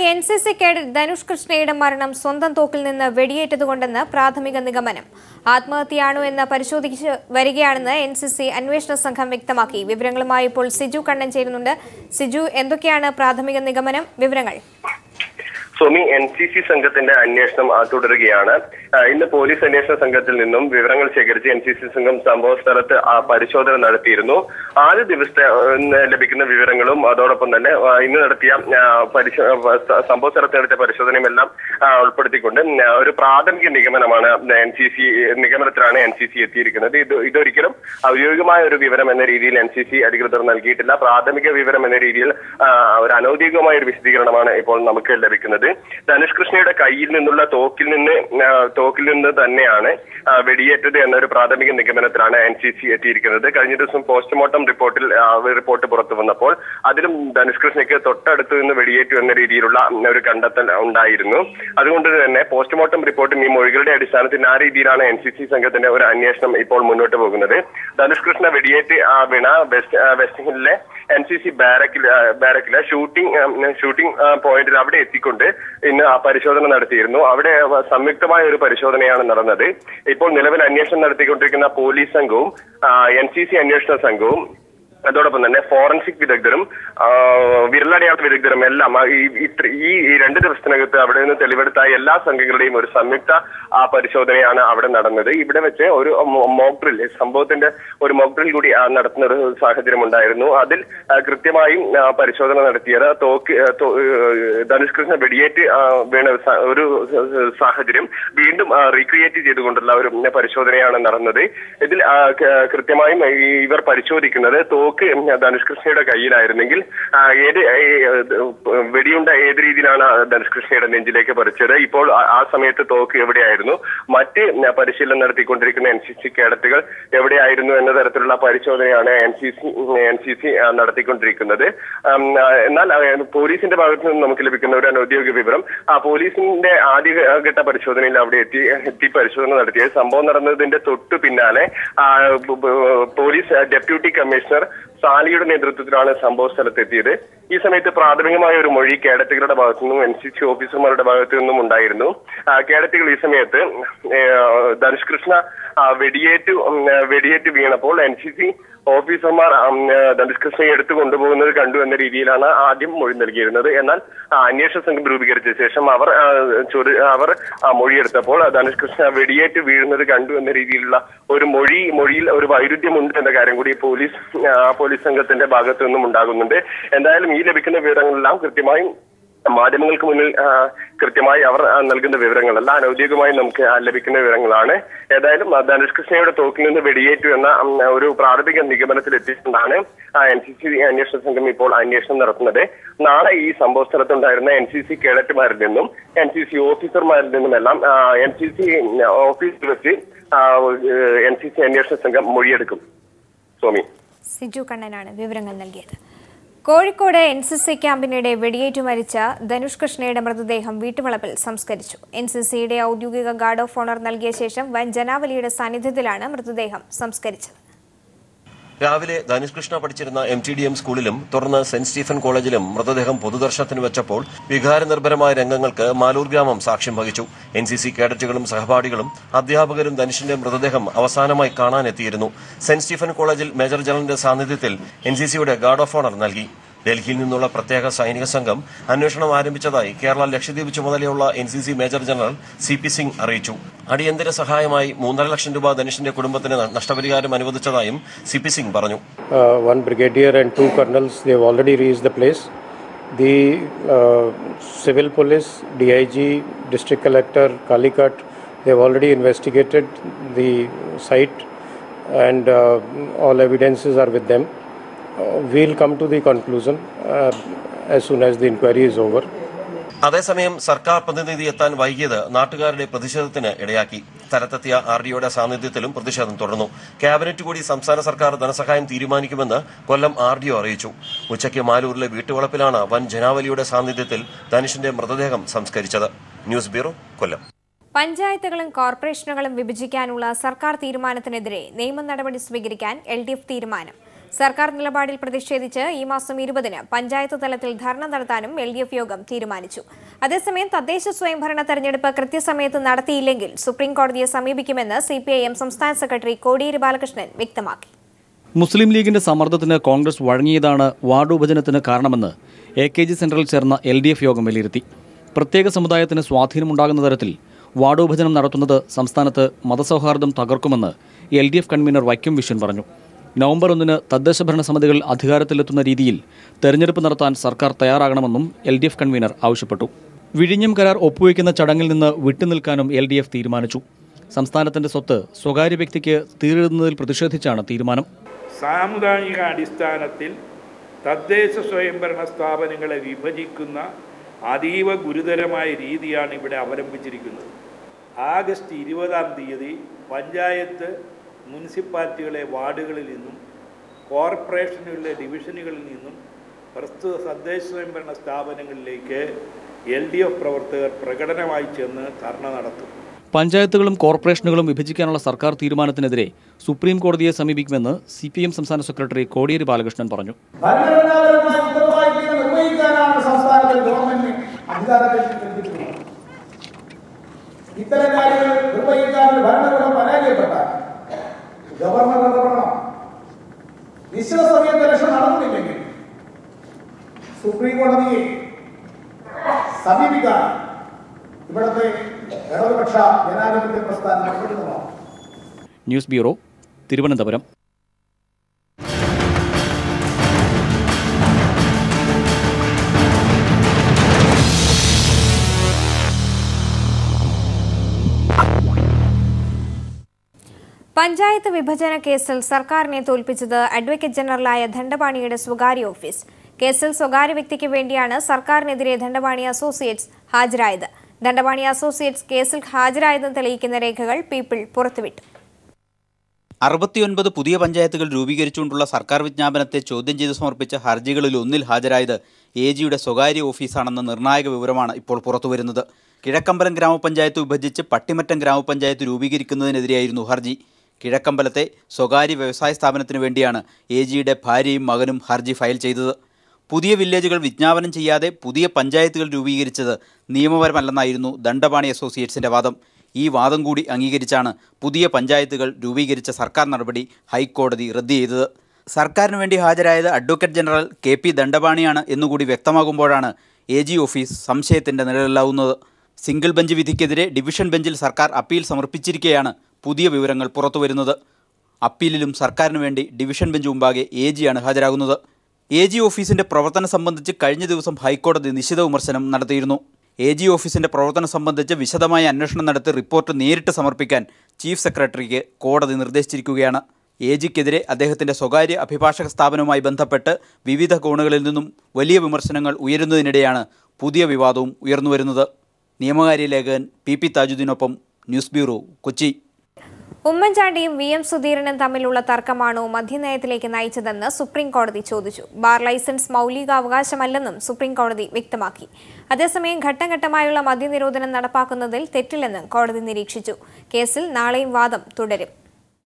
N C C cadet Dhanush കൃഷ്ണയുടെ മരണം സ്വന്തം തോക്കിൽ നിന്ന് വെടിയേറ്റതുകൊണ്ടെന്ന് പ്രാഥമിക നിഗമനം ആത്മഹത്യയാണോ എന്ന് പരിശോധിച്ച് വരികയാണെന്ന് എൻ സി സി അന്വേഷണ സംഘം വ്യക്തമാക്കി വിവരങ്ങളുമായി ഇപ്പോൾ സിജു കണ്ണൻ ചേരുന്നുണ്ട് സിജു എന്തൊക്കെയാണ് പ്രാഥമിക നിഗമനം വിവരങ്ങൾ സുമി എൻ സി സി സംഘത്തിന്റെ അന്വേഷണം ആ, തുടരുകയാണ് ആ, ഇന്ന് പോലീസ് അന്വേഷണ സംഘത്തിൽ നിന്നും വിവരങ്ങൾ ശേഖരിച്ച് എൻ സി സി സംഘം സംഭവ സ്ഥലത്ത് ആ, പരിശോധന നടത്തിയിരുന്നു ആദ്യ ദിവസത്തെ ആ, ഇന്ന് ലഭിക്കുന്ന വിവരങ്ങളും അതോടൊപ്പം തന്നെ ആ, ഇന്ന് നടത്തിയ ആ, പരിശോ ആ, സ- സംഭവ സ്ഥലത്ത് നടത്തിയ പരിശോധനയും എല്ലാം ആ, ഉൾപ്പെടുത്തിക്കൊണ്ട് ആ, ഒരു പ്രാഥമിക നിഗമനമാണ് എൻ സി സി നിഗമനത്തിലാണ് എൻ സി സി എത്തിയിരിക്കുന്നത് ഇത് ഇതൊരിക്കലും ഔദ്യോഗികമായ ഒരു വിവരം എന്ന രീതിയിൽ എൻ സി സി അധികൃതർ നൽകിയിട്ടില്ല പ്രാഥമിക വിവരം എന്ന രീതിയിൽ ആ, ഒരു അനൌദ്യോഗികമായ ഒരു വിശദീകരണമാണ് ഇപ്പോൾ നമുക്ക് ലഭിക്കുന്നത് ധനുഷ് കൃഷ്ണയുടെ കയ്യിൽ നിന്നുള്ള തോക്കിൽ നിന്ന് ആ, തോക്കിൽ നിന്ന് തന്നെയാണ് ആ, വെടിയേറ്റത് എന്നൊരു പ്രാഥമിക നിഗമനത്തിലാണ് എൻ സി സി എത്തിയിരിക്കുന്നത് കഴിഞ്ഞ ദിവസം പോസ്റ്റ്മോർട്ടം റിപ്പോർട്ടിൽ ആ, റിപ്പോർട്ട് പുറത്തു വന്നപ്പോൾ അതിലും ധനുഷ് കൃഷ്ണയ്ക്ക് തൊട്ടടുത്ത് നിന്ന് വെടിയേറ്റു എന്ന രീതിയിലുള്ള ഒരു കണ്ടെത്തൽ ഉണ്ടായിരുന്നു അതുകൊണ്ട് തന്നെ പോസ്റ്റ്മോർട്ടം റിപ്പോർട്ടും ഈ മൊഴികളുടെ അടിസ്ഥാനത്തിൽ ആ രീതിയിലാണ് എൻ സി സി സംഘത്തിന്റെ ഒരു അന്വേഷണം ഇപ്പോൾ മുന്നോട്ട് പോകുന്നത് ധനുഷ് കൃഷ്ണ വെടിയേറ്റ് ആ, വീണ വെസ്റ്റ് ആ, വെസ്റ്റ് ഹില്ലിലെ എൻ സി സി ബാരക്കിൽ ആ, ബാരക്കിലെ ഷൂട്ടിംഗ് ആ, ഷൂട്ടിംഗ് ആ, പോയിന്റിൽ അവിടെ എത്തിക്കൊണ്ട് ഇന്ന് ആ പരിശോധന നടത്തിയിരുന്നു അവിടെ സംയുക്തമായ ഒരു പരിശോധനയാണ് നടന്നത് ഇപ്പോൾ നിലവിൽ അന്വേഷണം നടത്തിക്കൊണ്ടിരിക്കുന്ന പോലീസ് സംഘവും എൻ സി സി അന്വേഷണ സംഘവും അതോടൊപ്പം തന്നെ ഫോറൻസിക് വിദഗ്ധരും ആ, വിരലടയാള വിദഗ്ധരും എല്ലാം ആ, ഈ ഇത്ര- ഈ ഈ രണ്ട് ദിവസത്തിനകത്ത് അവിടെ നിന്ന് തെളിവെടുത്ത എല്ലാ സംഘങ്ങളുടെയും ഒരു സംയുക്ത ആ, പരിശോധനയാണ് അവിടെ നടന്നത് ഇവിടെ വെച്ച് ഒരു മോക്ക് ഡ്രിൽ സംഭവത്തിന്റെ ഒരു മോക്ക് ഡ്രിൽ കൂടി ആ, നടത്തുന്ന ഒരു സാഹചര്യം ഉണ്ടായിരുന്നു അതിൽ ആ, കൃത്യമായും ആ, പരിശോധന നടത്തിയത് തോക്ക് ആ, തോ- ഏഹ്, ധനുഷ് കൃഷ്ണ വെടിയേറ്റ് ആ, വീണ സ- ഒരു സാഹചര്യം വീണ്ടും റീക്രിയേറ്റ് ചെയ്തുകൊണ്ടുള്ള ഒരു പരിശോധനയാണ് നടന്നത് ഇതിൽ ആ, ക- കൃത്യമായും ഈ ഇവർ പരിശോധിക്കുന്നത് തോക്ക് ധനുഷ് കൃഷ്ണയുടെ കയ്യിലായിരുന്നെങ്കിൽ ആ, ഏത് ഏ- വെടിയുണ്ട ഏത് രീതിയിലാണ് ആ ധനുഷ് കൃഷ്ണയുടെ നെഞ്ചിലേക്ക് പറിച്ചത് ഇപ്പോൾ ആ- ആ സമയത്ത് തോക്ക് എവിടെയായിരുന്നു മറ്റ് പരിശീലനം നടത്തിക്കൊണ്ടിരിക്കുന്ന എൻ സി സി കേഡറ്റുകൾ എവിടെയായിരുന്നു എന്ന തരത്തിലുള്ള പരിശോധനയാണ് N C C N C C നടത്തിക്കൊണ്ടിരിക്കുന്നത് ഉം, ആ, എന്നാൽ ആ, പോലീസിന്റെ ഭാഗത്ത് നിന്ന് നമുക്ക് ലഭിക്കുന്ന ഒരു അനൌദ്യോഗിക വിവരം ആ പോലീസിന്റെ ആദ്യഘട്ട പരിശോധനയിൽ അവിടെ എത്തി എത്തി പരിശോധന നടത്തിയത് സംഭവം നടന്നതിന്റെ തൊട്ടു പിന്നാലെ ആ, ബ- ബ- പോലീസ് ഡെപ്യൂട്ടി കമ്മീഷണർ സാലിയുടെ നേതൃത്വത്തിലാണ് സംഭവ സ്ഥലത്തെത്തിയത് ഈ സമയത്ത് പ്രാഥമികമായ ഒരു മൊഴി കേഡറ്റുകളുടെ ഭാഗത്തു നിന്നും എൻ സി സി ഓഫീസർമാരുടെ ഭാഗത്തു നിന്നും ഉണ്ടായിരുന്നു ആ, കേഡറ്റുകൾ ഈ സമയത്ത് ഏ, ധനുഷ് കൃഷ്ണ ആ, വെടിയേറ്റ് ഉം, വെടിയേറ്റ് വീണപ്പോൾ എൻ സി സി ഓഫീസർമാർ ഉം, ധനുഷ് കൃഷ്ണയെ എടുത്തു കൊണ്ടുപോകുന്നത് കണ്ടു എന്ന രീതിയിലാണ് ആദ്യം മൊഴി നൽകിയിരുന്നത് എന്നാൽ ആ, അന്വേഷണ സംഘം രൂപീകരിച്ച ശേഷം അവർ ആ, ചൊറി അവർ ആ, മൊഴിയെടുത്തപ്പോൾ ധനുഷ് കൃഷ്ണ വെടിയേറ്റ് വീഴുന്നത് കണ്ടു എന്ന രീതിയിലുള്ള ഒരു മൊഴി മൊഴിയിൽ ഒരു വൈരുദ്ധ്യമുണ്ട് എന്ന കാര്യം കൂടി പോലീസ് ആ, പോലീസ് സംഘത്തിന്റെ ഭാഗത്തു നിന്നും ഉണ്ടാകുന്നുണ്ട് എന്തായാലും ഈ ലഭിക്കുന്ന വിവരങ്ങളെല്ലാം കൃത്യമായും മാധ്യമങ്ങൾക്ക് മുന്നിൽ ആ, കൃത്യമായി അവർ ആ, നൽകുന്ന വിവരങ്ങളല്ല അനൌദ്യോഗികമായി നമുക്ക് ആ, ലഭിക്കുന്ന വിവരങ്ങളാണ് ഏതായാലും ആ, ധനുഷ് കൃഷ്ണയുടെ തോക്കിൽ നിന്ന് വെടിയേറ്റു എന്ന ഉം, ഒരു പ്രാഥമിക നിഗമനത്തിൽ എത്തിയിട്ടുണ്ടാണ് എൻ സി സി അന്വേഷണ സംഘം ഇപ്പോൾ അന്വേഷണം നടത്തുന്നത് നാളെ ഈ സംഭവ സ്ഥലത്തുണ്ടായിരുന്ന എൻ സി സി കേഡറ്റുമാരിൽ നിന്നും എൻ സി സി ഓഫീസർമാരിൽ നിന്നുമെല്ലാം എൻ സി സി ഓഫീസിൽ വെച്ച് എൻ സി സി അന്വേഷണ സംഘം മൊഴിയെടുക്കും സ്വാമി സിജു കണ്ണനാണ് വിവരങ്ങൾ നൽകിയത് കോഴിക്കോട് എൻ സി സി ക്യാമ്പിനിടെ വെടിയേറ്റു മരിച്ച ധനുഷ് കൃഷ്ണയുടെ മൃതദേഹം വീട്ടുവളപ്പിൽ സംസ്കരിച്ചു എൻ സി സിയുടെ ഔദ്യോഗിക ഗാർഡ് ഓഫ് ഓണർ നൽകിയ ശേഷം വൻ ജനാവലിയുടെ സാന്നിധ്യത്തിലാണ് മൃതദേഹം സംസ്കരിച്ചത് രാവിലെ ധനുഷ് കൃഷ്ണ പഠിച്ചിരുന്ന എം ടി ഡി എം സ്കൂളിലും തുടർന്ന് സെന്റ് സ്റ്റീഫൻ കോളേജിലും മൃതദേഹം പൊതുദർശനത്തിന് വെച്ചപ്പോൾ വികാരനിർഭരമായ രംഗങ്ങൾക്ക് മാലൂർ ഗ്രാമം സാക്ഷ്യം വഹിച്ചു എൻ സി സി കേഡറ്റുകളും സഹപാഠികളും അധ്യാപകരും ധനുഷിന്റെ മൃതദേഹം അവസാനമായി കാണാനെത്തിയിരുന്നു സെന്റ് സ്റ്റീഫൻ കോളേജിൽ മേജർ ജനറലിന്റെ സാന്നിധ്യത്തിൽ എൻ സി സിയുടെ ഗാർഡ് ഓഫ് ഓണർ നൽകി ഡൽഹിയിൽ നിന്നുള്ള പ്രത്യേക സൈനിക സംഘം അന്വേഷണം ആരംഭിച്ചതായി കേരള ലക്ഷദ്വീപ് ചുമതലയുള്ള N C C major general C P Singh അറിയിച്ചു അടിയന്തര സഹായമായി മൂന്നര ലക്ഷം രൂപ ധനുഷിന്റെ കുടുംബത്തിന് നഷ്ടപരിഹാരം അനുവദിച്ചതായും സി പി സിംഗ് പറഞ്ഞു uh, one brigadier and two colonels they have already reached the place the uh, civil police dig district collector kalikat they have already investigated the site and uh, all evidences are with them uh, we'll come to the conclusion uh, as soon as the inquiry is over അതേസമയം സർക്കാർ പ്രതിനിധി എത്താൻ വൈകിയത് നാട്ടുകാരുടെ പ്രതിഷേധത്തിന് ഇടയാക്കി സ്ഥലത്തെത്തിയ R ഡിയുടെ സാന്നിധ്യത്തിലും പ്രതിഷേധം തുടർന്നു ക്യാബിനറ്റ് കൂടി സംസ്ഥാന സർക്കാർ ധനസഹായം തീരുമാനിക്കുമെന്ന് കൊല്ലം ആർ ഡി ഒ അറിയിച്ചു ഉച്ചയ്ക്ക് മാലൂരിലെ വീട്ടുവളപ്പിലാണ് വൻ ജനാവലിയുടെ സാന്നിധ്യത്തിൽ ധനുഷിന്റെ മൃതദേഹം സംസ്കരിച്ചത് ന്യൂസ് ബ്യൂറോ കൊല്ലം പഞ്ചായത്തുകളും കോർപ്പറേഷനുകളും വിഭജിക്കാനുള്ള സർക്കാർ തീരുമാനത്തിനെതിരെ നിയമ നടപടി സ്വീകരിക്കാൻ എൽ ഡി എഫ് തീരുമാനം സർക്കാർ നിലപാടിൽ പ്രതിഷേധിച്ച് ഈ മാസം ഇരുപതിന് പഞ്ചായത്ത് തലത്തിൽ ധർണ നടത്താനും എൽ ഡി എഫ് യോഗം തീരുമാനിച്ചു അതേസമയം തദ്ദേശ സ്വയംഭരണ തെരഞ്ഞെടുപ്പ് കൃത്യസമയത്ത് നടത്തിയില്ലെങ്കിൽ സുപ്രീം കോടതിയെ സമീപിക്കുമെന്ന് സി സംസ്ഥാന സെക്രട്ടറി കോടിയേരി ബാലകൃഷ്ണൻ വ്യക്തമാക്കി മുസ്ലിം ലീഗിന്റെ സമ്മർദ്ദത്തിന് കോൺഗ്രസ് വഴങ്ങിയതാണ് വാർഡ് വിഭജനത്തിന് കാരണമെന്ന് എ കെ ജി സെന്ററിൽ ചേർന്ന എൽ ഡി എഫ് യോഗം വിലയിരുത്തി പ്രത്യേക സമുദായത്തിന് സ്വാധീനമുണ്ടാകുന്ന തരത്തിൽ വാർഡ് വിഭജനം നടത്തുന്നത് സംസ്ഥാനത്ത് മതസൗഹാർദ്ദം തകർക്കുമെന്ന് L D F convener Vaikom Viswan പറഞ്ഞു നവംബർ ഒന്നിന് തദ്ദേശ ഭരണ സമിതികൾ അധികാരത്തിലെത്തുന്ന രീതിയിൽ തെരഞ്ഞെടുപ്പ് നടത്താൻ സർക്കാർ തയ്യാറാകണമെന്നും എൽ ഡി എഫ് കൺവീനർ ആവശ്യപ്പെട്ടു വിഴിഞ്ഞം കരാർ ഒപ്പുവയ്ക്കുന്ന ചടങ്ങിൽ നിന്ന് വിട്ടുനിൽക്കാനും എൽ ഡി എഫ് തീരുമാനിച്ചു സംസ്ഥാനത്തിന്റെ സ്വത്ത് സ്വകാര്യ വ്യക്തിക്ക് തീരുന്നതിൽ പ്രതിഷേധിച്ചാണ് തീരുമാനം സാമുദായിക അടിസ്ഥാനത്തിൽ തദ്ദേശ സ്വയംഭരണ സ്ഥാപനങ്ങളെ വിഭജിക്കുന്ന അതീവ ഗുരുതരമായ രീതിയാണ് ഇവിടെ അവലംബിച്ചിരിക്കുന്നത് ആഗസ്റ്റ് ഇരുപതാം തീയതി പഞ്ചായത്ത് മുനിസിപ്പാലിറ്റികളെ വാർഡുകളിൽ നിന്നും കോർപ്പറേഷനുകളിലെ ഡിവിഷനുകളിൽ നിന്നും പ്രസ്തുത തദ്ദേശ സ്വയംഭരണ സ്ഥാപനങ്ങളിലേക്ക് എൽ ഡി എഫ് പ്രവർത്തകർ പ്രകടനമായി ചെന്ന് ധർണ നടത്തും പഞ്ചായത്തുകളും കോർപ്പറേഷനുകളും വിഭജിക്കാനുള്ള സർക്കാർ തീരുമാനത്തിനെതിരെ സുപ്രീം കോടതിയെ സമീപിക്കുമെന്ന് സി പി എം സംസ്ഥാന സെക്രട്ടറി കോടിയേരി ബാലകൃഷ്ണൻ പറഞ്ഞു ഭരണഘടനാപരമായ ഉത്തരവാദിത്തങ്ങൾ നിർവഹിക്കാനാണ് സംസ്ഥാനത്തിൽ ഗവൺമെന്റ് അധികാരത്തിൽ ഏൽപ്പിച്ചിട്ടുള്ളത് ഇത്തരം കാര്യങ്ങൾ നിർവഹിക്കാൻ ഒരു ഭരണകൂടം പരാജയപ്പെട്ടാൽ ഗവർണർ ഇടപെടണം നിശ്ചിത സമയത്ത് ഇലക്ഷൻ നടന്നില്ലെങ്കിൽ സുപ്രീം കോടതിയെ സമീപിക്കാൻ ഇവിടുത്തെ ഇടതുപക്ഷ ജനാധിപത്യ പ്രസ്ഥാനം നിർബന്ധിതമാണ് ന്യൂസ് ബ്യൂറോ തിരുവനന്തപുരം പഞ്ചായത്ത് വിഭജന കേസിൽ സർക്കാരിനെ തോൽപ്പിച്ചത് അഡ്വക്കേറ്റ് ജനറലായ ധണ്ടപാണിയുടെ സ്വകാര്യ ഓഫീസ് കേസിൽ സ്വകാര്യ വ്യക്തിക്ക് വേണ്ടിയാണ് സർക്കാരിനെതിരെ ധണ്ടപാണി അസോസിയേറ്റ്സ് ഹാജരായത് ധണ്ടപാണി അസോസിയേറ്റ്സ് കേസിൽ ഹാജരായതെന്ന് തെളിയിക്കുന്ന രേഖകൾ പീപ്പിൾ പുറത്തുവിട്ടു അറുപത്തിയൊൻപത് പുതിയ പഞ്ചായത്തുകൾ രൂപീകരിച്ചുകൊണ്ടുള്ള സർക്കാർ വിജ്ഞാപനത്തെ ചോദ്യം ചെയ്ത് സമർപ്പിച്ച ഹർജികളിൽ ഒന്നിൽ ഹാജരായത് എ ജിയുടെ സ്വകാര്യ ഓഫീസാണെന്ന നിർണായക വിവരമാണ് ഇപ്പോൾ പുറത്തുവരുന്നത് കിഴക്കമ്പലം ഗ്രാമപഞ്ചായത്ത് വിഭജിച്ച് പട്ടിമറ്റം ഗ്രാമപഞ്ചായത്ത് രൂപീകരിക്കുന്നതിനെതിരെയായിരുന്നു ഹർജി കിഴക്കമ്പലത്തെ സ്വകാര്യ വ്യവസായ സ്ഥാപനത്തിനു വേണ്ടിയാണ് എ ജിയുടെ ഭാര്യയും മകനും ഹർജി ഫയൽ ചെയ്തത് പുതിയ വില്ലേജുകൾ വിജ്ഞാപനം ചെയ്യാതെ പുതിയ പഞ്ചായത്തുകൾ രൂപീകരിച്ചത് നിയമപരമല്ലെന്നായിരുന്നു ദണ്ഡപാണി അസോസിയേറ്റ്സിന്റെ വാദം ഈ വാദം കൂടി അംഗീകരിച്ചാണ് പുതിയ പഞ്ചായത്തുകൾ രൂപീകരിച്ച സർക്കാർ നടപടി ഹൈക്കോടതി റദ്ദ് ചെയ്തത് സർക്കാരിന് വേണ്ടി ഹാജരായത് അഡ്വക്കേറ്റ് ജനറൽ കെ പി ദണ്ഡപാണിയാണ് എന്നുകൂടി വ്യക്തമാകുമ്പോഴാണ് എ ജി ഓഫീസ് സംശയത്തിൻ്റെ നിഴലിലാവുന്നത് സിംഗിൾ ബെഞ്ച് വിധിക്കെതിരെ ഡിവിഷൻ ബെഞ്ചിൽ സർക്കാർ അപ്പീൽ സമർപ്പിച്ചിരിക്കെയാണ് പുതിയ വിവരങ്ങൾ പുറത്തുവരുന്നത് അപ്പീലിലും സർക്കാരിന് വേണ്ടി ഡിവിഷൻ ബെഞ്ച് മുമ്പാകെ എ ജിയാണ് ഹാജരാകുന്നത് എ ജി ഓഫീസിന്റെ പ്രവർത്തനം സംബന്ധിച്ച് കഴിഞ്ഞ ദിവസം ഹൈക്കോടതി നിശിത വിമർശനം നടത്തിയിരുന്നു എ ജി ഓഫീസിന്റെ പ്രവർത്തനം സംബന്ധിച്ച് വിശദമായ അന്വേഷണം നടത്തി റിപ്പോർട്ട് നേരിട്ട് സമർപ്പിക്കാൻ ചീഫ് സെക്രട്ടറിക്ക് കോടതി നിർദ്ദേശിച്ചിരിക്കുകയാണ് എ ജിക്കെതിരെ അദ്ദേഹത്തിന്റെ സ്വകാര്യ അഭിഭാഷക സ്ഥാപനവുമായി ബന്ധപ്പെട്ട് വിവിധ കോണുകളിൽ നിന്നും വലിയ വിമർശനങ്ങൾ ഉയരുന്നതിനിടെയാണ് പുതിയ വിവാദവും ഉയർന്നുവരുന്നത് നിയമകാര്യ ലേഖകൻ പി പി താജുദ്ദീനൊപ്പം ന്യൂസ് ബ്യൂറോ കൊച്ചി ഉമ്മൻചാണ്ടിയും വി എം സുധീരനും തമ്മിലുള്ള തർക്കമാണോ മദ്യനയത്തിലേക്ക് നയിച്ചതെന്ന് സുപ്രീം കോടതി ചോദിച്ചു ബാർ ലൈസൻസ് മൗലികാവകാശമല്ലെന്നും സുപ്രീം കോടതി വ്യക്തമാക്കി അതേസമയം ഘട്ടം ഘട്ടമായുള്ള മദ്യനിരോധനം നടപ്പാക്കുന്നതിൽ തെറ്റില്ലെന്നും കോടതി നിരീക്ഷിച്ചു കേസിൽ നാളെയും വാദം തുടരും